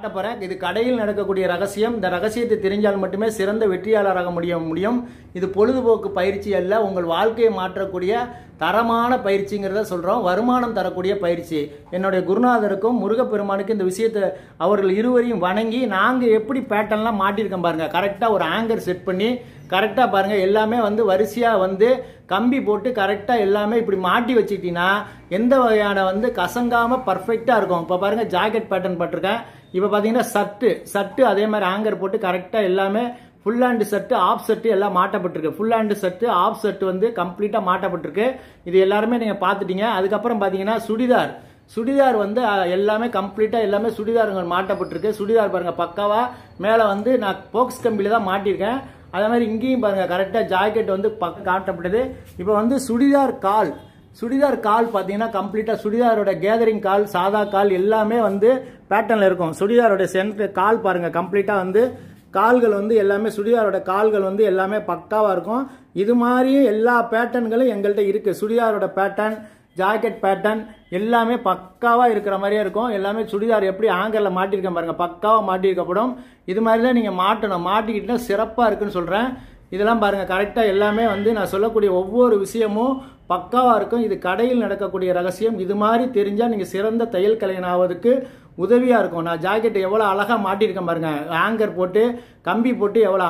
காட்ட போறேன் இது கடையில் நடக்கக்கூடிய ரகசியம் இந்த ரகசியத்தை தெரிஞ்சால் மட்டுமே சிறந்த வெற்றியாளராக முடிய முடியும் இது பொழுதுபோக்கு பயிற்சி அல்ல உங்கள் வாழ்க்கையை மாற்றக்கூடிய தரமான பயிற்சிங்கிறத சொல்றோம் வருமானம் தரக்கூடிய பயிற்சி என்னுடைய குருநாதருக்கும் முருகப்பெருமானுக்கு இந்த விஷயத்தை அவர்கள் இருவரையும் வணங்கி நாங்கள் எப்படி பேட்டர்ன்லாம் மாட்டியிருக்கோம் பாருங்க கரெக்டாக ஒரு ஆங்கர் செட் பண்ணி கரெக்டாக பாருங்க எல்லாமே வந்து வரிசையாக வந்து கம்பி போட்டு கரெக்டாக எல்லாமே இப்படி மாட்டி வச்சுக்கிட்டீங்கன்னா எந்த வகையான வந்து கசங்காம பர்ஃபெக்டாக இருக்கும் இப்போ பாருங்க ஜாக்கெட் பேட்டர்ன் போட்டிருக்கேன் இப்போ பார்த்தீங்கன்னா சட்டு சட்டு அதே மாதிரி ஆங்கர் போட்டு கரெக்டாக எல்லாமே full hand set of set எல்லாம் மாட்டப்பட்டிருக்கு full hand set of set வந்து கம்ப்ளீட்டாக மாட்டப்பட்டிருக்கு இது எல்லாருமே நீங்கள் பார்த்துட்டீங்க அதுக்கப்புறம் பார்த்தீங்கன்னா சுடிதார் சுடிதார் வந்து அஹ், எல்லாமே கம்ப்ளீட்டாக எல்லாமே சுடிதாருங்கள் மாட்டப்பட்டிருக்கு சுடிதார் பாருங்கள் பக்காவாக மேலே வந்து நான் போக்ஸ் கம்பியில் தான் மாட்டியிருக்கேன் அதே மாதிரி இங்கேயும் பாருங்கள் கரெக்டாக ஜாக்கெட் வந்து பக்க காட்டப்பட்டது இப்போ வந்து சுடிதார் கால் சுடிதார் கால் பார்த்தீங்கன்னா கம்ப்ளீட்டாக சுடிதாரோட கேதரிங் கால் சாதா கால் எல்லாமே வந்து பேட்டர்னில் இருக்கும் சுடிதாரோட சென்டர் கால் பாருங்கள் கம்ப்ளீட்டாக வந்து கால்கள் வந்து எல்லாமே சுடிதாரோட கால்கள் வந்து எல்லாமே பக்காவாக இருக்கும் இது மாதிரியும் எல்லா பேட்டர்ன்களும் எங்கள்கிட்ட இருக்குது சுடிதாரோட பேட்டர்ன் ஜாக்கெட் பேட்டர்ன் எல்லாமே பக்காவாக இருக்கிற மாதிரியே இருக்கும் எல்லாமே சுடிதார் எப்படி ஆங்கரில் மாட்டியிருக்கேன் பாருங்கள் பக்காவாக மாட்டியிருக்கப்படும் இது மாதிரி தான் நீங்கள் மாட்டணும் மாட்டிக்கிட்டா சிறப்பாக இருக்குன்னு சொல்கிறேன் இதெல்லாம் பாருங்கள் கரெக்டாக எல்லாமே வந்து நான் சொல்லக்கூடிய ஒவ்வொரு விஷயமும் பக்காவாக இருக்கும் இது கடையில் நடக்கக்கூடிய ரகசியம் இது மாதிரி தெரிஞ்சால் நீங்கள் சிறந்த தையல் கலைஞன் ஆவதுக்கு உதவியாக இருக்கும் நான் ஜாக்கெட் எவ்வளோ அழகாக மாட்டியிருக்கேன் பாருங்க ஆங்கர் போட்டு கம்பி போட்டு எவ்வளோ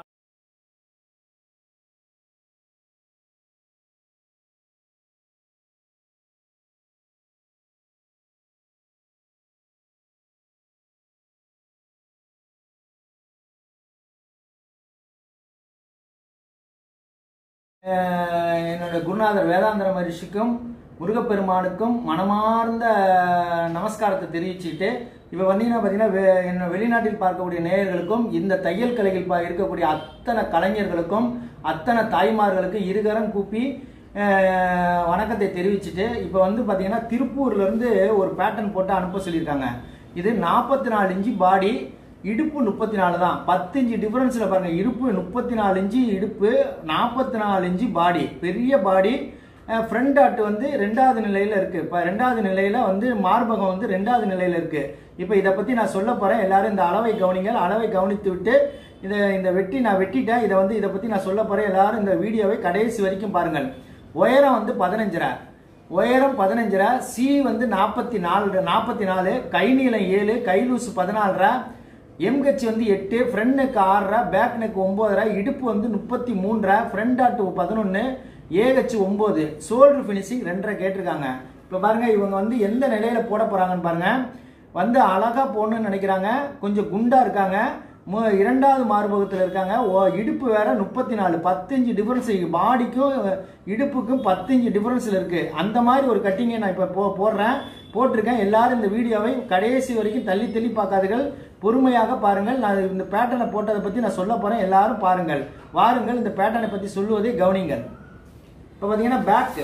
அஹ் என்னோட குருநாதர் வேதாந்திர மகரிஷிக்கும் முருகப்பெருமானுக்கும் மனமார்ந்த நமஸ்காரத்தை தெரிவிச்சுட்டு இப்போ வந்தீங்கன்னா பார்த்தீங்கன்னா வெ- என்ன வெளிநாட்டில் பார்க்கக்கூடிய நேயர்களுக்கும் இந்த தையல் கலைகள் பா- இருக்கக்கூடிய அத்தனை கலைஞர்களுக்கும் அத்தனை தாய்மார்களுக்கும் இருகரம் கூப்பி அஹ், வணக்கத்தை தெரிவிச்சுட்டு இப்போ வந்து பார்த்தீங்கன்னா திருப்பூர்லேருந்து ஒரு பேட்டர்ன் போட்டு அனுப்ப சொல்லியிருக்காங்க இது நாற்பத்தி நாலு இன்ச்சு பாடி இடுப்பு முப்பத்தி நாலு தான் பத்து இன்ச்சு டிஃபரன்ஸில் பாருங்க இடுப்பு முப்பத்தி நாலு இன்ச்சு இடுப்பு நாற்பத்தி நாலு இன்ச்சு பாடி பெரிய பாடி ஃப்ரண்ட் ஆட்டு வந்து ரெண்டாவது நிலையில் இருக்கு இப்போ ரெண்டாவது நிலையில வந்து மார்பகம் வந்து ரெண்டாவது நிலையில இருக்கு இப்போ இதை பத்தி நான் சொல்ல போறேன் எல்லாரும் இந்த அளவை கவனிங்கள் அளவை கவனித்து விட்டு இதை இந்த வெட்டி நான் வெட்டிட்டேன் இதை வந்து இதை பத்தி நான் சொல்ல போறேன் எல்லாரும் இந்த வீடியோவை கடைசி வரைக்கும் பாருங்கள் உயரம் வந்து பதினஞ்சரை உயரம் பதினஞ்சரை சி வந்து நாற்பத்தி நாலு நாற்பத்தி நாலு கை நீளம் ஏழு கை லூசு பதினாலரை எம்கச் வந்து எட்டு ஃப்ரண்ட் நெக் ஆறரை பேக் நெக் ஒம்போதரை இடுப்பு வந்து முப்பத்தி மூன்றரை ஃப்ரண்ட் ஆட்டு பதினொன்று ஏகச்சு ஒம்பது ஷோல்டர் ஃபினிஷிங் ரெண்டரை கேட்டிருக்காங்க இப்போ பாருங்க இவங்க வந்து எந்த நிலையில போட போறாங்கன்னு பாருங்க வந்து அழகா போடணும்னு நினைக்கிறாங்க கொஞ்சம் குண்டா இருக்காங்க மு- இரண்டாவது மார்பகத்தில் இருக்காங்க ஓ- இடுப்பு வேற முப்பத்தி நாலு பத்தஞ்சு டிஃபரன்ஸ் பாடிக்கும் இடுப்புக்கும் பத்தஞ்சு டிஃபரன்ஸ்ல இருக்கு அந்த மாதிரி ஒரு கட்டிங்கை நான் இப்போ போ போடுறேன் போட்டிருக்கேன் எல்லாரும் இந்த வீடியோவை கடைசி வரைக்கும் தள்ளி தள்ளி பார்க்காதீர்கள் பொறுமையாக பாருங்கள் நான் இந்த பேட்டர்னை போட்டதை பற்றி நான் சொல்ல போறேன் எல்லாரும் பாருங்கள் வாருங்கள் இந்த பேட்டர்னை பற்றி சொல்லுவதை கவனிங்கள் இப்போ பார்த்தீங்கன்னா பேக்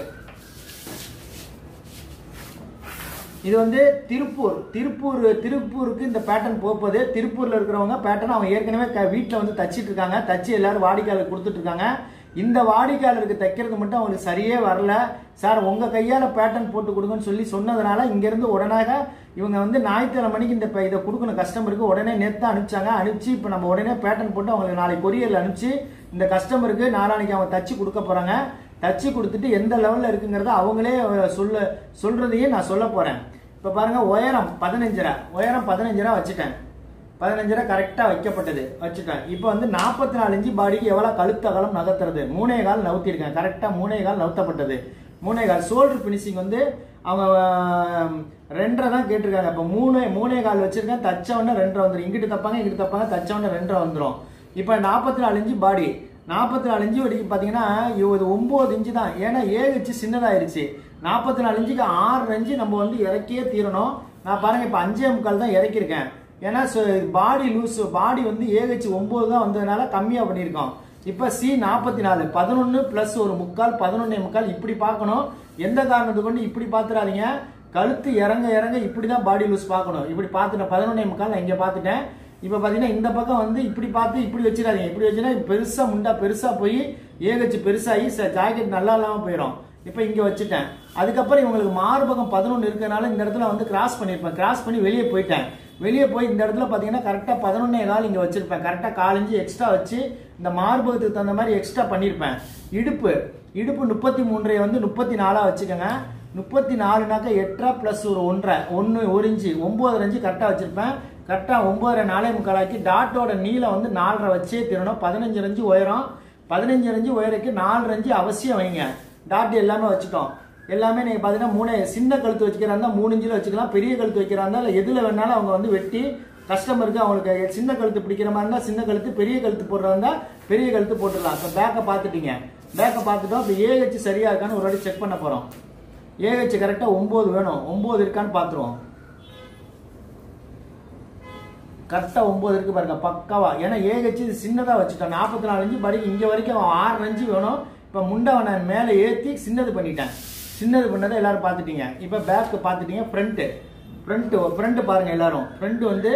இது வந்து திருப்பூர் திருப்பூர் திருப்பூருக்கு இந்த பேட்டர்ன் போகுது திருப்பூர்ல இருக்கிறவங்க பேட்டர்ன் அவங்க ஏற்கனவே க- வீட்ல வந்து தச்சிட்டு இருக்காங்க தச்சு எல்லாரும் வாடிக்கையாளர் கொடுத்துட்டு இருக்காங்க இந்த வாடிக்கையாளருக்கு தைக்கிறது மட்டும் அவங்களுக்கு சரியே வரல சார் உங்க கையால பேட்டர்ன் போட்டு கொடுங்கன்னு சொல்லி சொன்னதுனால இங்க இருந்து உடனாக இவங்க வந்து ஞாயிற்றுக்கிழமை மணிக்கு இந்த ப- இதை கொடுக்கணும் கஸ்டமருக்கு உடனே நேத்து அனுப்பிச்சாங்க அனுப்பிச்சு இப்போ நம்ம உடனே பேட்டர்ன் போட்டு அவங்களுக்கு நாளைக்கு கொரியர்ல அனுப்பிச்சு இந்த கஸ்டமருக்கு நாளானைக்கு அவங்க தச்சு கொடுக்க போறாங்க தச்சு கொடுத்துட்டு எந்த லெவல்ல இருக்குங்கிறத அவங்களே அஹ், சொல்ல சொல்றதையும் நான் சொல்ல போறேன் இப்ப பாருங்க உயரம் பதினஞ்சரை உயரம் பதினஞ்சரை வச்சுட்டேன் பதினஞ்சரை கரெக்டா வைக்கப்பட்டது வச்சுட்டேன் இப்போ வந்து நாற்பத்தி நாலு இன்ச்சு பாடிக்கு எவ்வளவு கழுத்து அகலம் நகர்த்துறது மூணே கால் நவுத்திருக்கேன் கரெக்டா மூணே கால் நவுத்தப்பட்டது மூணே கால் ஷோல்டர் பினிஷிங் வந்து அவங்க அஹ், ரெண்டரை தான் கேட்டிருக்காங்க இப்போ மூணு மூணே கால் வச்சிருக்கேன் தச்ச உடனே ரெண்டரை வந்துடும் இங்கிட்டு தப்பாங்க இங்கிட்டு தப்பாங்க தச்ச உடனே ரெண்டரை வந்துடும் இப்போ நாற்பத்தி நாலு இன்ச்சு பாடி நாற்பத்தி நாலு இன்ச்சு வரைக்கும் பார்த்தீங்கன்னா இது ஒம்பது இன்ச்சு தான் ஏன்னா ஏகச்சு சின்னதாயிருச்சு நாற்பத்தி நாலு இன்ச்சுக்கு ஆறு இன்ச்சு நம்ம வந்து இறக்கியே தீரணும் நான் பாருங்க இப்போ அஞ்சே முக்கால் தான் இறக்கியிருக்கேன் ஏன்னா பாடி லூஸ் பாடி வந்து ஏகச்சு ஒம்பது தான் வந்ததுனால கம்மியாக பண்ணியிருக்கோம் இப்போ சி நாற்பத்தி நாலு பதினொன்று ப்ளஸ் ஒரு முக்கால் பதினொன்னே முக்கால் இப்படி பார்க்கணும் எந்த காரணத்தை கொண்டு இப்படி பார்த்துடாதீங்க கழுத்து இறங்க இறங்க இப்படி தான் பாடி லூஸ் பார்க்கணும் இப்படி பார்த்துட்டேன் பதினொன்னே முக்கால் நான் இங்கே பார்த்துட்டேன் இப்போ பார்த்தீங்கன்னா இந்த பக்கம் வந்து இப்படி பார்த்து இப்படி வச்சிடாதீங்க இப்படி வச்சுன்னா பெருசா முண்டா பெருசா போய் ஏகச்சு பெருசாகி ஜாக்கெட் நல்லா இல்லாமல் போயிடும் இப்போ இங்கே வச்சுட்டேன் அதுக்கப்புறம் இவங்களுக்கு மார்பகம் பதினொன்று இருக்கிறதுனால இந்த இடத்துல வந்து கிராஸ் பண்ணியிருப்பேன் கிராஸ் பண்ணி வெளியே போயிட்டேன் வெளியே போய் இந்த இடத்துல பார்த்தீங்கன்னா கரெக்டாக பதினொன்னே கால் இங்கே வச்சிருப்பேன் கரெக்டாக காலஞ்சு எக்ஸ்ட்ரா வச்சு இந்த மார்பகத்துக்கு தகுந்த மாதிரி எக்ஸ்ட்ரா பண்ணியிருப்பேன் இடுப்பு இடுப்பு முப்பத்தி மூன்றைய வந்து முப்பத்தி நாலாக வச்சுக்கோங்க முப்பத்தி நாலுனாக்கா எட்டரை ப்ளஸ் ஒரு ஒன்றரை ஒன்று ஒரு இன்ச்சு ஒம்பது இன்ச்சு கரெக்டாக வச்சுருப்பேன் கரெக்டாக ஒம்பதரை நாலே முக்காலாக்கி டாட்டோட நீளம் வந்து நாலரை வச்சே தீரணும் பதினஞ்சு இன்ச்சு உயரம் பதினஞ்சு இன்ச்சு உயரக்கு நாலு இன்ச்சு அவசியம் வைங்க டாட் எல்லாமே வச்சுட்டோம் எல்லாமே நீங்கள் பார்த்தீங்கன்னா மூணு சின்ன கழுத்து வச்சுக்கிறா இருந்தால் மூணு இன்ச்சில் வச்சுக்கலாம் பெரிய கழுத்து வைக்கிறா இருந்தால் இல்லை எதில் வேணாலும் அவங்க வந்து வெட்டி கஸ்டமருக்கு அவங்களுக்கு சின்ன கழுத்து பிடிக்கிற மாதிரி இருந்தால் சின்ன கழுத்து பெரிய கழுத்து போடுறதா இருந்தால் பெரிய கழுத்து போட்டுடலாம் இப்போ பேக்கை பார்த்துட்டீங்க பேக்கை பார்த்துட்டோம் இப்போ ஏஹெச் சரியாக இருக்கான்னு ஒரு வாட்டி செக் பண்ண போகிறோம் ஏஹெச் கரெக்டாக ஒம்பது வேணும் ஒம்பது இருக்கான்னு பார்த்துருவோம் கரெக்டாக ஒம்பது இருக்கு பாருங்க பக்காவா ஏன்னா ஏஹெச் இது சின்னதாக வச்சுட்டோம் நாற்பத்தி நாலு இன்ச்சு படி இங்கே வரைக்கும் ஆறு இன்ச்சு வேணும் இப்போ முண்டை நான் மேலே ஏற்றி சின்னது பண்ணிட்டேன் சின்னது பண்ணதை எல்லாரும் பார்த்துட்டீங்க இப்போ பேக்கு பார்த்துட்டீங்க ஃப்ரண்ட்டு ஃப்ரண்ட்டு ஃப்ரண்ட்டு பாருங்க எல்லாரும் ஃப்ரண்ட் வந்து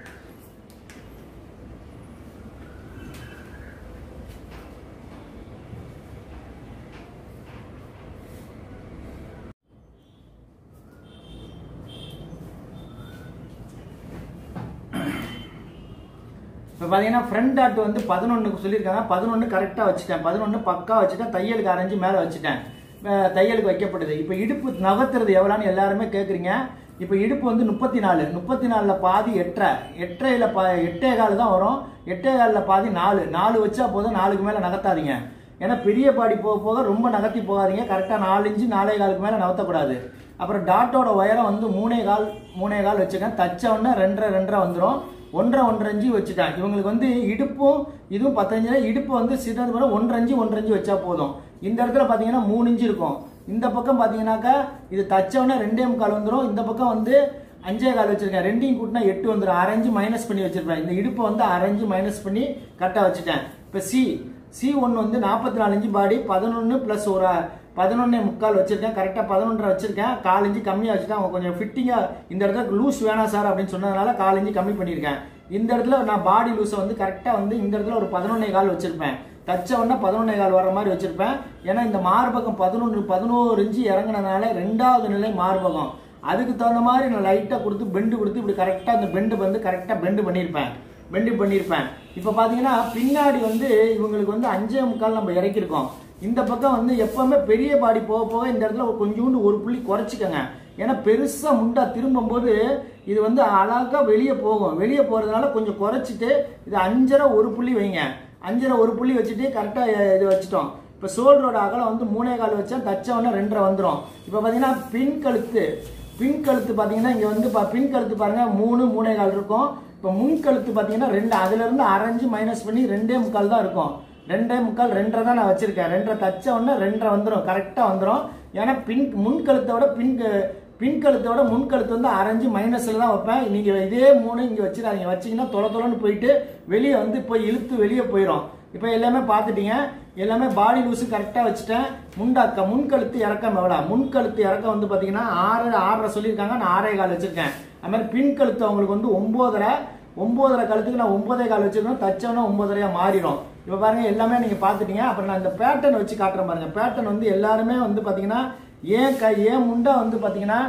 இப்போ பார்த்தீங்கன்னா ஃப்ரண்ட் டாட் வந்து பதினொன்றுக்கு சொல்லியிருக்காங்க பதினொன்று கரெக்டாக வச்சுட்டேன் பதினொன்று பக்கா வச்சுட்டேன் தையலுக்கு அரைஞ்சு மேலே வச்சுட்டேன் அஹ் தையலுக்கு வைக்கப்படுது இப்போ இடுப்பு நகர்த்துறது எவ்வளோன்னு எல்லாருமே கேட்குறீங்க இப்போ இடுப்பு வந்து முப்பத்தி நாலு முப்பத்தி நாலில் பாதி எட்டரை எட்டரையில் பா எட்டே கால் தான் வரும் எட்டே காலில் பாதி நாலு நாலு வச்சா போதும் நாலுக்கு மேலே நகர்த்தாதீங்க ஏன்னா பெரிய பாடி போக போக ரொம்ப நகர்த்தி போகாதீங்க கரெக்டாக நாலு இன்ச்சு நாலே காலுக்கு மேலே நகர்த்தக்கூடாது அப்புறம் டாட்டோட உயரம் வந்து மூணே கால் மூணே கால் வச்சுக்கேன் தச்ச உடனே ரெண்டரை ரெண்டரை வந்துடும் ஒன்றரை ஒன்றரை இன்ச்சு வச்சுட்டேன் இவங்களுக்கு வந்து இடுப்பும் இதுவும் பத்தஞ்சு இடுப்பு வந்து சின்னது பண்ண ஒன்றரை இன்ச்சு ஒன்றரை இன்ச்சு வச்சா போதும் இந்த இடத்துல பார்த்தீங்கன்னா மூணு இன்ச்சு இருக்கும் இந்த பக்கம் பார்த்தீங்கன்னாக்கா இது தச்ச உடனே ரெண்டே முக்கால் வந்துடும் இந்த பக்கம் வந்து அஞ்சே கால் வச்சிருக்கேன் ரெண்டையும் கூட்டினா எட்டு வந்துடும் அரைஞ்சு மைனஸ் பண்ணி வச்சிருப்பேன் இந்த இடுப்பை வந்து அரைஞ்சு மைனஸ் பண்ணி கரெக்டாக வச்சுட்டேன் இப்போ சி சி ஒன்று வந்து நாற்பத்தி நாலு இன்ச்சு பாடி பதினொன்று ப்ளஸ் ஒரு பதினொன்னே முக்கால் வச்சிருக்கேன் கரெக்டாக பதினொன்றரை வச்சிருக்கேன் கால் இன்ச்சு கம்மியாக வச்சுட்டேன் அவங்க கொஞ்சம் ஃபிட்டிங்காக இந்த இடத்துல லூஸ் வேணாம் சார் அப்படின்னு சொன்னதுனால கால் இன்ச்சு கம்மி பண்ணியிருக்கேன் இந்த இடத்துல நான் பாடி லூஸை வந்து கரெக்டாக வந்து இந்த இடத்துல ஒரு பதினொன்னே கால் வச்சிருப்பேன் தச்ச உடனே பதினொன்னே கால் வர மாதிரி வச்சிருப்பேன் ஏன்னா இந்த மார்பகம் பதினொன்று பதினோரு இன்ச்சு இறங்குனதுனால ரெண்டாவது நிலை மார்பகம் அதுக்கு தகுந்த மாதிரி நான் லைட்டாக கொடுத்து பெண்டு கொடுத்து இப்படி கரெக்டாக இந்த பெண்டு வந்து கரெக்டாக பெண்டு பண்ணியிருப்பேன் பெண்டு பண்ணியிருப்பேன் இப்போ பார்த்தீங்கன்னா பின்னாடி வந்து இவங்களுக்கு வந்து அஞ்சே முக்கால் நம்ம இறக்கியிருக்கோம் இந்த பக்கம் வந்து எப்பவுமே பெரிய பாடி போக போக இந்த இடத்துல ஒரு கொஞ்சோண்டு ஒரு புள்ளி குறைச்சிக்கங்க ஏன்னா பெருசாக முண்டா திரும்பும்போது இது வந்து அழகாக வெளியே போகும் வெளியே போகிறதுனால கொஞ்சம் குறைச்சிட்டு இது அஞ்சரை ஒரு புள்ளி வைங்க அஞ்சரை ஒரு புள்ளி வச்சுட்டு கரெக்டாக இது வச்சுட்டோம் இப்போ ஷோல்டரோட அகலம் வந்து மூணே கால் வச்சா தச்ச உடனே ரெண்டரை வந்துடும் இப்போ பார்த்தீங்கன்னா பின் கழுத்து பின் கழுத்து பார்த்தீங்கன்னா இங்கே வந்து பா- பின் கழுத்து பாருங்க மூணு மூணே கால் இருக்கும் இப்போ முன் கழுத்து பார்த்தீங்கன்னா ரெண்டு அதுல இருந்து அரைஞ்சு மைனஸ் பண்ணி ரெண்டே முக்கால் தான் இருக்கும் ரெண்டே முக்கால் ரெண்டரை தான் நான் வச்சிருக்கேன் ரெண்டரை தச்ச உடனே ரெண்டரை வந்துடும் கரெக்டாக வந்துடும் ஏன்னா பின் முன் கழுத்தோட பின் க- பின் கழுத்தோட முன் கழுத்து வந்து அரைஞ்சு மைனஸில் தான் வைப்பேன் நீங்கள் இதே மூணு இங்கே வச்சிடாதீங்க வச்சீங்கன்னா தொலை தொலைன்னு போயிட்டு வெளியே வந்து போய் இழுத்து வெளியே போயிடும் இப்போ எல்லாமே பார்த்துட்டீங்க எல்லாமே பாடி லூஸு கரெக்டாக வச்சுட்டேன் முண்டாக்க முன் கழுத்து இறக்கம் எவ்வளோ முன் கழுத்து இறக்கம் வந்து பார்த்தீங்கன்னா ஆறு ஆறரை சொல்லியிருக்காங்க நான் ஆறே கால் வச்சிருக்கேன் அது மாதிரி பின் கழுத்து அவங்களுக்கு வந்து ஒம்போதரை ஒம்போதரை கழுத்துக்கு நான் ஒன்பதே கால் வச்சிருக்கேன் தச்சவனா ஒன்பதரையா மாறிடும் இப்போ பாருங்க எல்லாமே நீங்க பார்த்துட்டீங்க அப்புறம் நான் இந்த பேட்டர்ன் வச்சு காட்டுறேன் பாருங்க பேட்டர்ன் வந்து எல்லாருமே வந்து பார்த்தீங்கன்னா ஏன் கை ஏன் முண்டா வந்து பார்த்தீங்கன்னா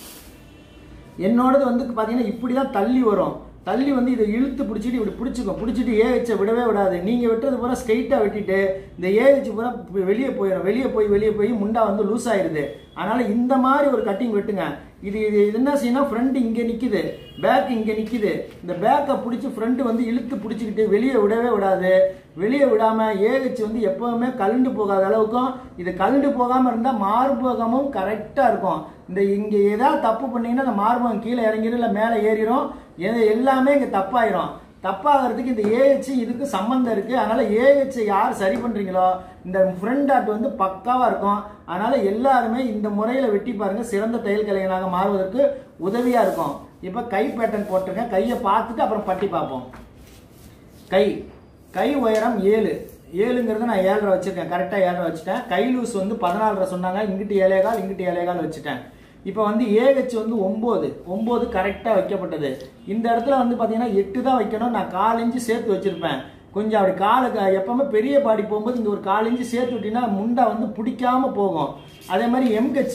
என்னோடது வந்து பார்த்தீங்கன்னா இப்படி தான் தள்ளி வரும் தள்ளி வந்து இதை இழுத்து பிடிச்சிட்டு இப்படி பிடிச்சிக்கும் பிடிச்சிட்டு ஏ வச்ச விடவே விடாது நீங்கள் வெட்டுறது பூரா ஸ்ட்ரைட்டாக வெட்டிட்டு இந்த ஏ வச்சு பூரா வெளியே போயிடும் வெளியே போய் வெளியே போய் முண்டா வந்து லூஸ் ஆயிடுது அதனால இந்த மாதிரி ஒரு கட்டிங் வெட்டுங்க இது இது இது என்ன செய்யணும் ஃப்ரண்ட் இங்கே நிற்கிது பேக் இங்கே நிற்கிது இந்த பேக்கை பிடிச்சி ஃப்ரண்ட் வந்து இழுத்து பிடிச்சிக்கிட்டு வெளியே விடவே விடாது வெளியே விடாம ஏகச்சு வந்து எப்பவுமே கலண்டு போகாத அளவுக்கும் இது கலண்டு போகாம இருந்தா மார்பகமும் கரெக்டா இருக்கும் இந்த இங்க ஏதாவது தப்பு பண்ணீங்கன்னா இந்த மார்பகம் கீழே இறங்கிடும் இல்ல மேலே ஏறிடும் எது எல்லாமே இங்க தப்பாயிரும் தப்பாகிறதுக்கு இந்த ஏஹெச் இதுக்கு சம்பந்தம் இருக்கு அதனால ஏஹெச் யார் சரி பண்றீங்களோ இந்த ஃப்ரண்ட் டாட் வந்து பக்காவா இருக்கும் அதனால எல்லாருமே இந்த முறையில வெட்டி பாருங்க சிறந்த தையல் கலைஞனாக மாறுவதற்கு உதவியா இருக்கும் இப்ப கை பேட்டர்ன் போட்டிருக்கேன் கையை பார்த்துட்டு அப்புறம் பட்டி பார்ப்போம் கை கை உயரம் ஏழு ஏழுங்கிறது நான் ஏழரை வச்சிருக்கேன் கரெக்டாக ஏழரை வச்சுட்டேன் கை லூஸ் வந்து பதினாலரை சொன்னாங்க இங்கிட்டு ஏழேகால் இங்கிட்டு ஏழேகால் வச்சுட்டேன் இப்போ வந்து ஏஹெச் வந்து ஒம்பது ஒம்பது கரெக்டாக வைக்கப்பட்டது இந்த இடத்துல வந்து பார்த்தீங்கன்னா எட்டு தான் வைக்கணும் நான் கால் இன்ச்சு சேர்த்து வச்சிருப்பேன் கொஞ்சம் அப்படி காலுக்கு எப்பவுமே பெரிய பாடி போகும்போது இங்கே ஒரு கால் இன்ச்சு சேர்த்து விட்டீங்கன்னா முண்டை வந்து பிடிக்காம போகும் அதே மாதிரி எம்கச்சு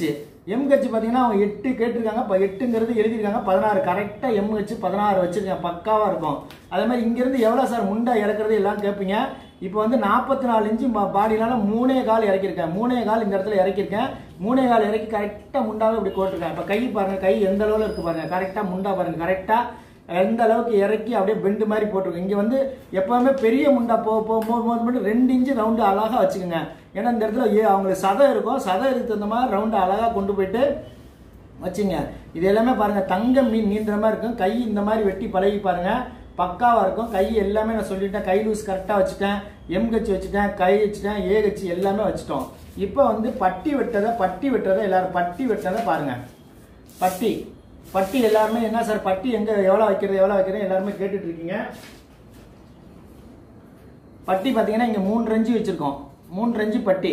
எம்ஹெச் பார்த்தீங்கன்னா அவங்க எட்டு கேட்டிருக்காங்க இப்போ எட்டுங்கிறது எழுதியிருக்காங்க பதினாறு கரெக்டாக எம்ஹெச் பதினாறு வச்சிருக்கேன் பக்காவாக இருக்கும் அதே மாதிரி இங்கேருந்து எவ்வளோ சார் முண்டா இறக்குறது எல்லாம் கேட்பீங்க இப்போ வந்து நாற்பத்தி நாலு இன்ச்சு பாடினால மூணே கால் இறக்கியிருக்கேன் மூணே கால் இந்த இடத்துல இறக்கியிருக்கேன் மூணே கால் இறக்கி கரெக்டாக முண்டாவே இப்படி போட்டிருக்கேன் இப்போ கை பாருங்க கை எந்த அளவில் இருக்கு பாருங்க கரெக்டாக முண்டா பாருங்க கரெக்டாக எந்த அளவுக்கு இறக்கி அப்படியே பெண்டு மாதிரி போட்டிருக்கோம் இங்கே வந்து எப்பவுமே பெரிய முண்டா போக போகும்போது மட்டும் ரெண்டு இன்ச்சு ரவுண்டு அழகாக வச்சுக்கோங்க ஏன்னா இந்த இடத்துல ஏ அவங்களுக்கு சதை இருக்கும் சதை இருக்கு தகுந்த மாதிரி ரவுண்டு அழகாக கொண்டு போயிட்டு வச்சுங்க இது எல்லாமே பாருங்க தங்க மீன் நீந்துற மாதிரி இருக்கும் கை இந்த மாதிரி வெட்டி பழகி பாருங்க பக்காவா இருக்கும் கை எல்லாமே நான் சொல்லிட்டேன் கை லூஸ் கரெக்டாக வச்சுட்டேன் எம் கட்சி வச்சுட்டேன் கை வச்சுட்டேன் ஏ கட்சி எல்லாமே வச்சுட்டோம் இப்போ வந்து பட்டி வெட்டதை பட்டி வெட்டதை எல்லாரும் பட்டி வெட்டதை பாருங்க பட்டி பட்டி எல்லாருமே என்ன சார் பட்டி எங்க எவ்வளோ வைக்கிறது எவ்வளோ வைக்கிறது எல்லாருமே கேட்டுட்டு இருக்கீங்க பட்டி பார்த்தீங்கன்னா இங்கே மூணு ரஞ்சு வச்சிருக்கோம் மூணு ரஞ்சு பட்டி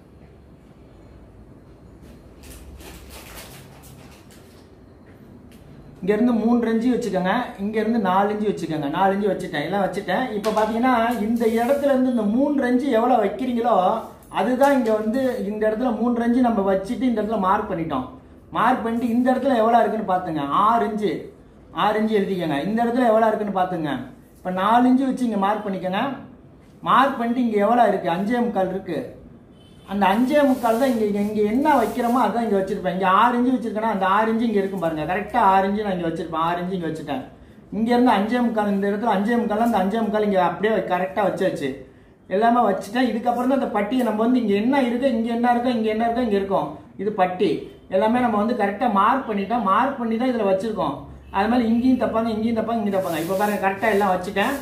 இங்கேருந்து மூணு இன்ச்சு வச்சுக்கோங்க இங்கேருந்து நாலு இன்ச்சு வச்சுக்கோங்க நாலு இன்ச்சு வச்சுட்டேன் எல்லாம் வச்சுட்டேன் இப்போ பார்த்தீங்கன்னா இந்த இடத்துல இருந்து இந்த மூணு இன்ச்சு எவ்வளோ வைக்கிறீங்களோ அதுதான் இங்கே வந்து இந்த இடத்துல மூணு இன்ச்சு நம்ம வச்சுட்டு இந்த இடத்துல மார்க் பண்ணிட்டோம் மார்க் பண்ணிட்டு இந்த இடத்துல எவ்வளோ இருக்குன்னு பார்த்துங்க ஆறு இன்ச்சு ஆறு இன்ச்சு எழுதிக்கோங்க இந்த இடத்துல எவ்வளோ இருக்குன்னு பார்த்துங்க இப்போ நாலு இன்ச்சு வச்சு இங்கே மார்க் பண்ணிக்கோங்க மார்க் பண்ணிட்டு இங்கே எவ்வளோ இருக்குது அஞ்சே முக்கால் இருக்குது அந்த அஞ்சே முக்கால் தான் இங்கே இங்கே என்ன வைக்கிறோமோ அதான் இங்கே வச்சிருப்பேன் இங்கே ஆறு இன்ச்சு வச்சிருக்கேன்னா அந்த ஆறு இன்ச்சு இங்கே இருக்கும் பாருங்க கரெக்டாக ஆறு இன்ச்சு நான் இங்கே வச்சிருப்பேன் ஆறு இன்ச்சு இங்கே வச்சுட்டேன் இங்கேருந்து அஞ்சே முக்கால் இந்த இடத்துல அஞ்சே முக்கால் அந்த அஞ்சே முக்கால் இங்கே அப்படியே கரெக்டாக வச்சாச்சு எல்லாமே வச்சுட்டேன் இதுக்கப்புறம் தான் இந்த பட்டியை நம்ம வந்து இங்கே என்ன இருக்கு இங்கே என்ன இருக்கோ இங்கே என்ன இருக்கோ இங்கே இருக்கும் இது பட்டி எல்லாமே நம்ம வந்து கரெக்டாக மார்க் பண்ணிட்டோம் மார்க் பண்ணி தான் இதில் வச்சிருக்கோம் அது மாதிரி இங்கேயும் தப்பாங்க இங்கேயும் தப்பாங்க இங்கேயும் தப்பாங்க இப்போ பாருங்க கரெக்டாக எல்லாம் வச்சுட்டேன்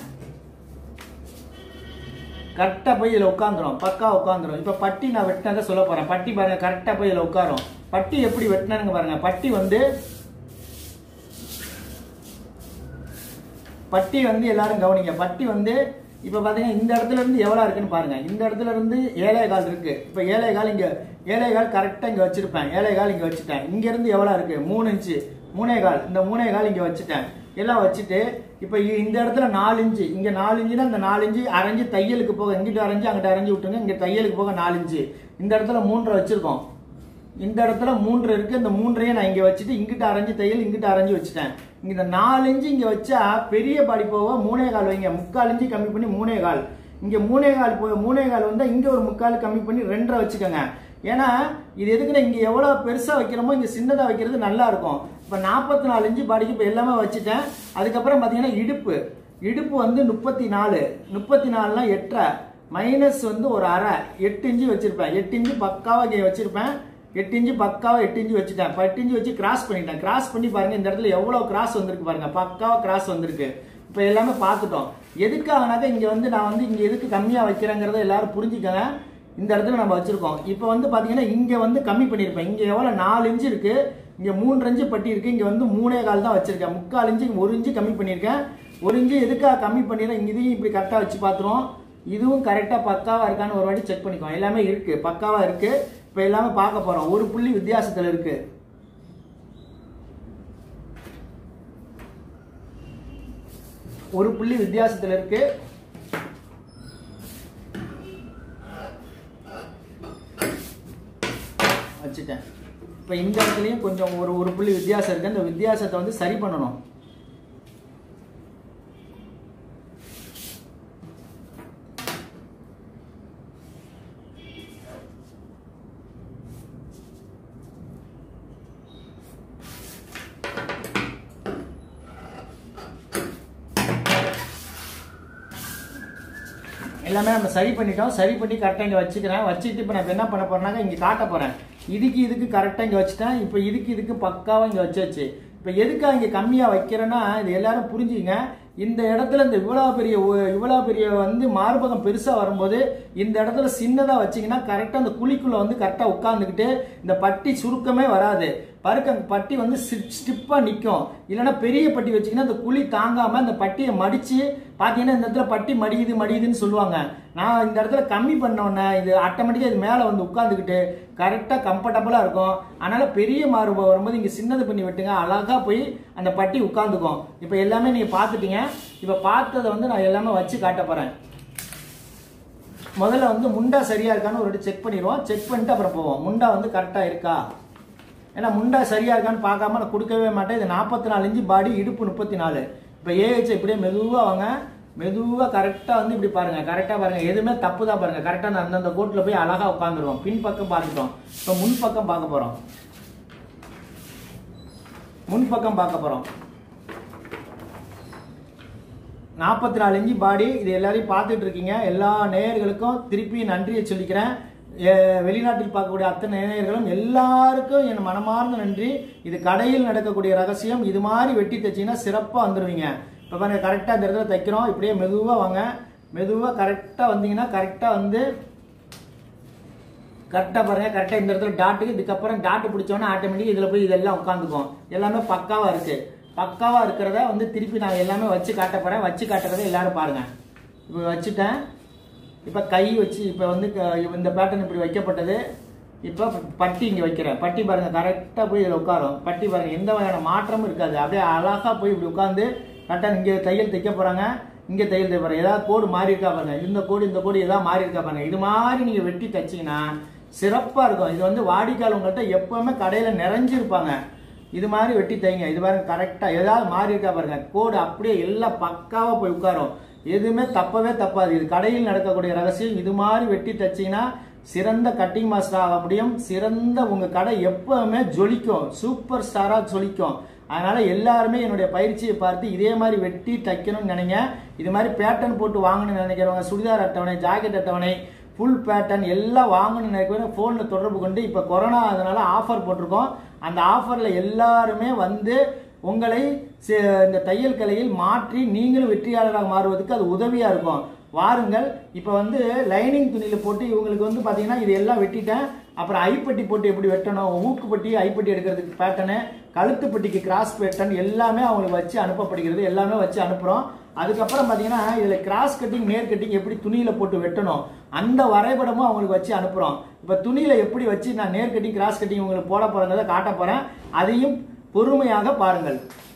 கரெக்டாக போய் இதில் உட்காந்துரும் பக்கா உட்காந்துரும் இப்போ பட்டி நான் வெட்டினதை சொல்ல போகிறேன் பட்டி பாருங்க கரெக்டாக போய் இதில் உட்காரும் பட்டி எப்படி வெட்டினானுங்க பாருங்க பட்டி வந்து பட்டி வந்து எல்லாரும் கவனிங்க பட்டி வந்து இப்போ பார்த்தீங்கன்னா இந்த இடத்துல இருந்து எவ்வளோ இருக்குன்னு பாருங்க இந்த இடத்துல இருந்து ஏழை கால் இருக்கு இப்போ ஏழை கால் இங்கே ஏழை கால் கரெக்டாக இங்கே வச்சிருப்பேன் ஏழை கால் இங்கே வச்சுட்டேன் இங்க இருந்து எவ்வளோ இருக்கு மூணு இன்ச்சு மூணே கால் இந்த மூணே கால் இங்கே வச்சுட்டேன் எல்லாம் வச்சுட்டு இப்போ இந்த இடத்துல நாலு இன்ச்சு இங்கே நாலு இன்ச்சுனா இந்த நாலு இன்ச்சு அரைஞ்சு தையலுக்கு போக இங்கிட்டு அரைஞ்சு அங்கிட்ட அரைஞ்சு விட்டுங்க இங்கே தையலுக்கு போக நாலு இன்ச்சு இந்த இடத்துல மூன்றரை வச்சிருக்கோம் இந்த இடத்துல மூன்று இருக்கு இந்த மூன்றையும் நான் இங்க வச்சுட்டு இங்கிட்ட அரைஞ்சு தையல் இங்கிட்ட அரைஞ்சு வச்சுட்டேன் இங்க இந்த நாலு இன்ச்சு இங்க வச்சா பெரிய பாடி போக மூணே கால் வைங்க முக்கால் இன்ச்சு கம்மி பண்ணி மூணே கால் இங்க மூணே கால் போய் மூணே கால் வந்தா இங்க ஒரு முக்கால் கம்மி பண்ணி ரெண்டரை வச்சுக்கோங்க ஏன்னா இது எதுக்குன்னா இங்க எவ்வளவு பெருசா வைக்கிறோமோ இங்க சின்னதா வைக்கிறது நல்லா இருக்கும் இப்ப நாற்பத்தி நாலு இன்ச்சு பாடிக்கு இப்ப எல்லாமே வச்சுட்டேன் அதுக்கப்புறம் பாத்தீங்கன்னா இடுப்பு இடுப்பு வந்து முப்பத்தி நாலு முப்பத்தி நாலுனா எட்டரை மைனஸ் வந்து ஒரு அரை எட்டு இன்ச்சு வச்சிருப்பேன் எட்டு இன்ச்சு பக்காவா இங்க வச்சிருப்பேன் எட்டு இன்ச்சு பக்காவா எட்டு இன்ச்சு வச்சுட்டேன் எட்டு இன்ச்சு வச்சு கிராஸ் பண்ணிட்டேன் கிராஸ் பண்ணி பாருங்க இந்த இடத்துல எவ்வளவு கிராஸ் வந்திருக்கு பாருங்க பக்காவா கிராஸ் வந்திருக்கு இப்போ எல்லாமே பார்த்துட்டோம் எதுக்காகனாக்கா இங்க வந்து நான் வந்து இங்க எதுக்கு கம்மியா வைக்கிறேங்கிறத எல்லாரும் புரிஞ்சுக்கங்க இந்த இடத்துல நம்ம வச்சிருக்கோம் இப்போ வந்து பாத்தீங்கன்னா இங்க வந்து கம்மி பண்ணியிருப்பேன் இங்க எவ்வளவு நாலு இன்ச்சு இருக்கு இங்க மூன்று இன்ச்சு பட்டி இருக்கு இங்க வந்து மூணே கால் தான் வச்சிருக்கேன் முக்கால் இன்ச்சு ஒரு இன்ச்சு கம்மி பண்ணியிருக்கேன் ஒரு இன்ச்சு எதுக்காக கம்மி பண்ணிடுறேன் இங்க இதையும் இப்படி கரெக்டா வச்சு பார்த்துருவோம் இதுவும் கரெக்டா பக்காவா இருக்கான்னு ஒரு வாட்டி செக் பண்ணிக்கோ எல்லாமே இருக்கு பக்காவா இருக்கு இப்போ எல்லாமே பார்க்க போறோம் ஒரு புள்ளி வித்தியாசத்துல இருக்கு ஒரு புள்ளி வித்தியாசத்துல இருக்கு வச்சுட்டேன் இப்போ இந்த இடத்துலையும் கொஞ்சம் ஒரு ஒரு புள்ளி வித்தியாசம் இருக்கு அந்த வித்தியாசத்தை வந்து சரி பண்ணணும் எல்லாமே நம்ம சரி பண்ணிட்டோம் சரி பண்ணி கரெக்டாக இங்கே வச்சுக்கிறேன் வச்சுட்டு இப்போ நான் என்ன பண்ண போறேன்னாக்க இங்கே காட்ட போகிறேன் இதுக்கு இதுக்கு கரெக்டாக இங்கே வச்சுட்டேன் இப்போ இதுக்கு இதுக்கு பக்காவாக இங்கே வச்சாச்சு இப்போ எதுக்காக இங்கே கம்மியாக வைக்கிறேன்னா இது எல்லாரும் புரிஞ்சுங்க இந்த இடத்துல இந்த இவ்வளோ பெரிய ஒ- இவ்வளோ பெரிய வந்து மார்பகம் பெருசாக வரும்போது இந்த இடத்துல சின்னதாக வச்சீங்கன்னா கரெக்டாக அந்த குழிக்குள்ள வந்து கரெக்டாக உட்காந்துக்கிட்டு இந்த பட்டி சுருக்கமே வராது பருக்க பட்டி வந்து ஸ்டிப்பாக நிற்கும் இல்லைன்னா பெரிய பட்டி வச்சீங்கன்னா அந்த குழி தாங்காம அந்த பட்டியை மடிச்சு பார்த்தீங்கன்னா இந்த இடத்துல பட்டி மடியுது மடியுதுன்னு சொல்லுவாங்க நான் இந்த இடத்துல கம்மி பண்ணோன்னே இது ஆட்டோமேட்டிக்காக இது மேலே வந்து உட்காந்துக்கிட்டு கரெக்டாக கம்ஃபர்டபுளாக இருக்கும் அதனால பெரிய மார்பு வரும்போது இங்கே சின்னது பண்ணி விட்டுங்க அழகாக போய் அந்த பட்டி உட்காந்துக்கும் இப்போ எல்லாமே நீங்கள் பார்த்துட்டீங்க இப்போ பார்த்ததை வந்து நான் எல்லாமே வச்சு காட்ட போகிறேன் முதல்ல வந்து முண்டா சரியா இருக்கான்னு ஒரு செக் பண்ணிடுவோம் செக் பண்ணிட்டு அப்புறம் போவோம் முண்டா வந்து கரெக்டாக இருக்கா ஏன்னா முண்டா சரியா இருக்கான்னு பார்க்காம நான் கொடுக்கவே மாட்டேன் இது நாற்பத்தி நாலு இன்ச்சு பாடி இடுப்பு முப்பத்தி நாலு இப்போ ஏஹெச் இப்படியே மெதுவாக வாங்க மெதுவாக கரெக்டாக வந்து இப்படி பாருங்க கரெக்டாக பாருங்க எதுவுமே தப்பு தான் பாருங்க கரெக்டாக அந்தந்த கோட்டில் போய் அழகா உட்காந்துருவோம் பின் பக்கம் பார்த்துட்டோம் இப்போ முன் பக்கம் பார்க்க போறோம் முன் பக்கம் பார்க்க போறோம் நாற்பத்தி நாலு இன்ச்சு பாடி இது எல்லாரையும் பார்த்துட்டு இருக்கீங்க எல்லா நேயர்களுக்கும் திருப்பி நன்றியை சொல்லிக்கிறேன் எ- வெளிநாட்டில் பார்க்கக்கூடிய அத்தனை நேயர்களும் எல்லாருக்கும் என் மனமார்ந்த நன்றி இது கடையில் நடக்கக்கூடிய ரகசியம் இது மாதிரி வெட்டி தைச்சீங்கன்னா சிறப்பாக வந்துடுவீங்க இப்போ பாருங்க கரெக்டாக இந்த இடத்துல தைக்கிறோம் இப்படியே மெதுவாக வாங்க மெதுவாக கரெக்டாக வந்தீங்கன்னா கரெக்டாக வந்து கரெக்டாக பாருங்க கரெக்டாக இந்த இடத்துல டாட்டுக்கு இதுக்கப்புறம் டாட்டு பிடிச்சோன்னா ஆட்டோமேட்டிக் இதில் போய் இதெல்லாம் உட்காந்துக்கும் எல்லாமே பக்காவாக இருக்கு பக்காவாக இருக்கிறத வந்து திருப்பி நான் எல்லாமே வச்சு காட்ட போறேன் வச்சு காட்டுறதை எல்லாரும் பாருங்க இப்போ வச்சுட்டேன் இப்போ கை வச்சு இப்போ வந்து க- இந்த பேட்டர்ன் இப்படி வைக்கப்பட்டது இப்போ பட்டி இங்கே வைக்கிறேன் பட்டி பாருங்க கரெக்டாக போய் இதில் உட்காரும் பட்டி பாருங்க எந்த வகையான மாற்றமும் இருக்காது அப்படியே அழகாக போய் இப்படி உட்காந்து கரெக்டாக இங்கே தையல் தைக்க போகிறாங்க இங்கே தையல் தைக்க போகிறாங்க ஏதாவது கோடு மாறி இருக்கா பாருங்க இந்த கோடு இந்த கோடு ஏதாவது மாறி இருக்கா பாருங்க இது மாதிரி நீங்கள் வெட்டி தைச்சீங்கன்னா சிறப்பாக இருக்கும் இது வந்து வாடிக்கையாளர் உங்கள்கிட்ட எப்பவுமே கடையில் நிறைஞ்சிருப்பாங்க இது மாதிரி வெட்டி தைங்க இது பாருங்க கரெக்டாக ஏதாவது மாறி இருக்கா பாருங்க கோடு அப்படியே எல்லாம் பக்காவாக போய் உட்காரும் எதுவுமே தப்பவே தப்பாது இது கடையில் நடக்கக்கூடிய ரகசியம் இது மாதிரி வெட்டி தைச்சீங்கன்னா சிறந்த கட்டிங் மாஸ்டர் ஆக முடியும் சிறந்த உங்க கடை எப்பவுமே ஜொலிக்கும் சூப்பர் ஸ்டாரா ஜொலிக்கும் அதனால எல்லாருமே என்னுடைய பயிற்சியை பார்த்து இதே மாதிரி வெட்டி தைக்கணும்னு நினைங்க இது மாதிரி பேட்டர்ன் போட்டு வாங்கணும்னு நினைக்கிறவங்க சுடிதார் அட்டவணை ஜாக்கெட் அட்டவணை ஃபுல் பேட்டர்ன் எல்லாம் வாங்கணும்னு நினைக்கிறவங்க ஃபோனில் தொடர்பு கொண்டு இப்போ கொரோனா அதனால ஆஃபர் போட்டிருக்கோம் அந்த ஆஃபரில் எல்லாருமே வந்து உங்களை சி- இந்த தையல் கலையில் மாற்றி நீங்களும் வெற்றியாளராக மாறுவதற்கு அது உதவியா இருக்கும் வாருங்கள் இப்போ வந்து லைனிங் துணியில போட்டு இவங்களுக்கு வந்து பாத்தீங்கன்னா இது எல்லாம் வெட்டிட்டேன் அப்புறம் ஐப்பட்டி போட்டு எப்படி வெட்டணும் ஊக்குப்பட்டி ஐப்பட்டி எடுக்கிறதுக்கு பேட்டர்னு கழுத்துப்பட்டிக்கு கிராஸ் பேட்டர்ன் எல்லாமே அவங்களுக்கு வச்சு அனுப்பப்படுகிறது எல்லாமே வச்சு அனுப்புறோம் அதுக்கப்புறம் பாத்தீங்கன்னா இதுல கிராஸ் கட்டிங் நேர் கட்டிங் எப்படி துணியில போட்டு வெட்டணும் அந்த வரைபடமும் அவங்களுக்கு வச்சு அனுப்புறோம் இப்ப துணியில எப்படி வச்சு நான் நேர் கட்டிங் கிராஸ் கட்டிங் உங்களுக்கு போட போறதை காட்ட போறேன் அதையும் பொறுமையாக பாருங்கள்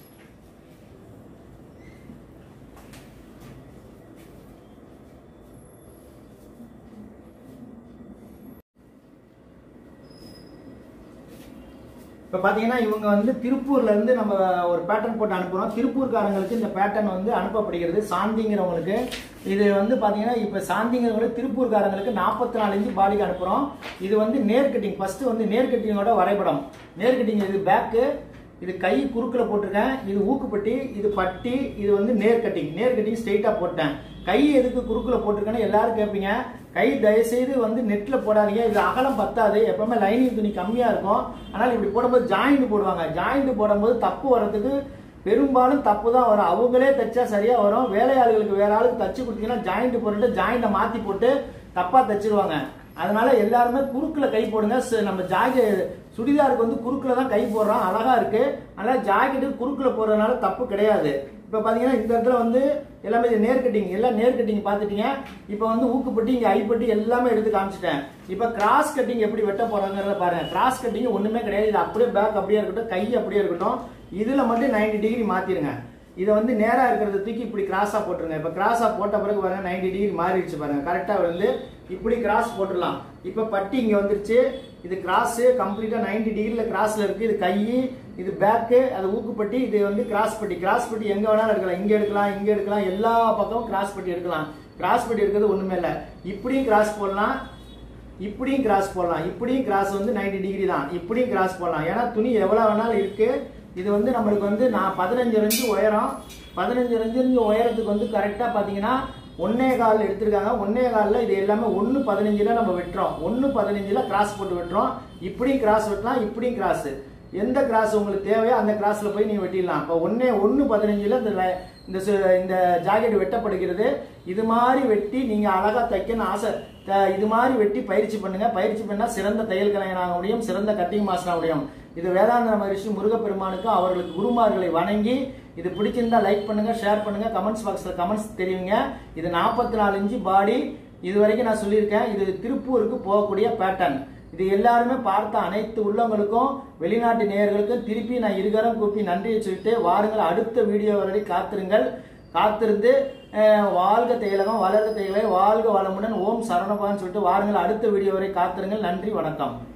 இப்போ பார்த்தீங்கன்னா இவங்க வந்து திருப்பூர்ல இருந்து நம்ம ஒரு பேட்டர்ன் போட்டு அனுப்புறோம் திருப்பூர்காரங்களுக்கு இந்த பேட்டர்ன் வந்து அனுப்பப்படுகிறது சாந்திங்கிறவங்களுக்கு இது வந்து பார்த்தீங்கன்னா இப்போ சாந்திங்கிறவங்களுக்கு திருப்பூர்காரங்களுக்கு நாற்பத்தி நாலு இன்ச்சு பாடிக்கு அனுப்புறோம் இது வந்து நேர் கட்டிங் ஃபர்ஸ்ட் வந்து நேர் கட்டிங்கோட வரைபடம் நேர் கட்டிங் இது பேக்கு இது கை குறுக்கில் போட்டிருக்கேன் இது ஊக்குப்பட்டி இது பட்டி இது வந்து நேர் கட்டிங் நேர் கட்டிங் ஸ்ட்ரெயிட்டா போட்டேன் கை எதுக்கு குறுக்கில் போட்டிருக்கேன்னு எல்லாரும் கேட்பீங்க கை தயவுசெய்து வந்து நெட்ல போடாதீங்க இது அகலம் பத்தாது எப்பவுமே லைனிங் துணி கம்மியா இருக்கும் ஆனால் இப்படி போடும்போது ஜாயிண்ட் போடுவாங்க ஜாயிண்ட் போடும்போது தப்பு வர்றதுக்கு பெரும்பாலும் தப்பு தான் வரும் அவங்களே தைச்சா சரியா வரும் வேலையாளுகளுக்கு வேற ஆளுக்கு தச்சு கொடுத்தீங்கன்னா ஜாயிண்ட் போட்டுட்டு ஜாயிண்ட்டை மாத்தி போட்டு தப்பா தச்சிருவாங்க அதனால எல்லாருமே குறுக்குல கை போடுங்க ச- நம்ம ஜாக்கெ சுடிதாருக்கு வந்து குறுக்குல தான் கை போடுறோம் அழகா இருக்கு அதனால ஜாக்கெட்டு குறுக்குல போடுறதுனால தப்பு கிடையாது இப்ப பாத்தீங்கன்னா இந்த இடத்துல வந்து எல்லாமே இது நேர் கட்டிங் எல்லாம் நேர் கட்டிங் பாத்துட்டீங்க இப்ப வந்து ஊக்குப்பட்டி இங்க ஐப்பட்டி எல்லாமே எடுத்து காமிச்சிட்டேன் இப்ப கிராஸ் கட்டிங் எப்படி வெட்ட போறாங்கிறத பாருங்க கிராஸ் கட்டிங் ஒண்ணுமே கிடையாது இது அப்படியே பேக் அப்படியே இருக்கட்டும் கை அப்படியே இருக்கட்டும் இதுல மட்டும் 90 டிகிரி மாத்திருங்க இதை வந்து நேரா இருக்கிறத தூக்கி இப்படி கிராஸா போட்டுருங்க இப்ப கிராஸா போட்ட பிறகு பாருங்க 90 டிகிரி மாறிடுச்சு பாருங்க கரெக்டா வந்து இப்படி கிராஸ் போட்டுடலாம் இப்ப பட்டி இங்க வந்துருச்சு இது கிராஸ் கம்ப்ளீட்டா 90 டிகிரில கிராஸ்ல இருக்கு இது கை இது பேக்கு அது ஊக்குப்பட்டி இது வந்து கிராஸ் பட்டி கிராஸ் பட்டி எங்க வேணாலும் எடுக்கலாம் இங்க எடுக்கலாம் இங்க எடுக்கலாம் எல்லா பக்கமும் கிராஸ் பட்டி எடுக்கலாம் கிராஸ் பட்டி இருக்கிறது ஒண்ணுமே இல்ல இப்படியும் கிராஸ் போடலாம் இப்படியும் கிராஸ் போடலாம் இப்படியும் கிராஸ் வந்து 90 டிகிரி தான் இப்படியும் கிராஸ் போடலாம் ஏன்னா துணி எவ்வளவு வேணாலும் இருக்கு இது வந்து நம்மளுக்கு வந்து நான் பதினஞ்சு ரெஞ்சு உயரம் பதினஞ்சு ரெஞ்சு உயரத்துக்கு வந்து கரெக்டா பாத்தீங்கன்னா ஒன்னே கால் எடுத்திருக்காங்க ஒன்னே காலில் இது எல்லாமே ஒன்று பதினஞ்சுல நம்ம வெட்டுறோம் ஒன்று பதினஞ்சுல கிராஸ் போட்டு வெட்டுறோம் இப்படியும் கிராஸ் வெட்டலாம் இப்படியும் கிராஸ் எந்த கிராஸ் உங்களுக்கு தேவையோ அந்த கிராஸ்ல போய் நீங்க வெட்டிடலாம் இப்போ ஒன்னே ஒன்று பதினஞ்சுல இந்த ல- இந்த சு- இந்த ஜாக்கெட் வெட்டப்படுகிறது இது மாதிரி வெட்டி நீங்க அழகா தைக்கணும்னு ஆசை த- இது மாதிரி வெட்டி பயிற்சி பண்ணுங்க பயிற்சி பண்ணா சிறந்த தையல் கலைஞனாக முடியும் சிறந்த கட்டிங் மாஸ்டராக முடியும் இது வேதாந்த மகரிஷி முருகப்பெருமானுக்கு அவர்களுக்கு குருமார்களை வணங்கி இது பிடிச்சிருந்தா லைக் பண்ணுங்க ஷேர் பண்ணுங்க கமெண்ட்ஸ் பாக்ஸ்ல கமெண்ட்ஸ் தெரிவிங்க இது நாற்பத்தி நாலு இன்ச்சு பாடி இது வரைக்கும் நான் சொல்லியிருக்கேன் இது திருப்பூருக்கு போகக்கூடிய பேட்டர்ன் இது எல்லாருமே பார்த்த அனைத்து உள்ளவங்களுக்கும் வெளிநாட்டு நேயர்களுக்கும் திருப்பி நான் இருகரம் கூப்பி நன்றியை சொல்லிட்டு வாருங்கள் அடுத்த வீடியோ வரை காத்திருங்கள் காத்திருந்து அஹ், வாழ்க தையலகம் வளர்க தையலை வாழ்க வளமுடன் ஓம் சரணபான்னு சொல்லிட்டு வாருங்கள் அடுத்த வீடியோ வரை காத்திருங்கள் நன்றி வணக்கம்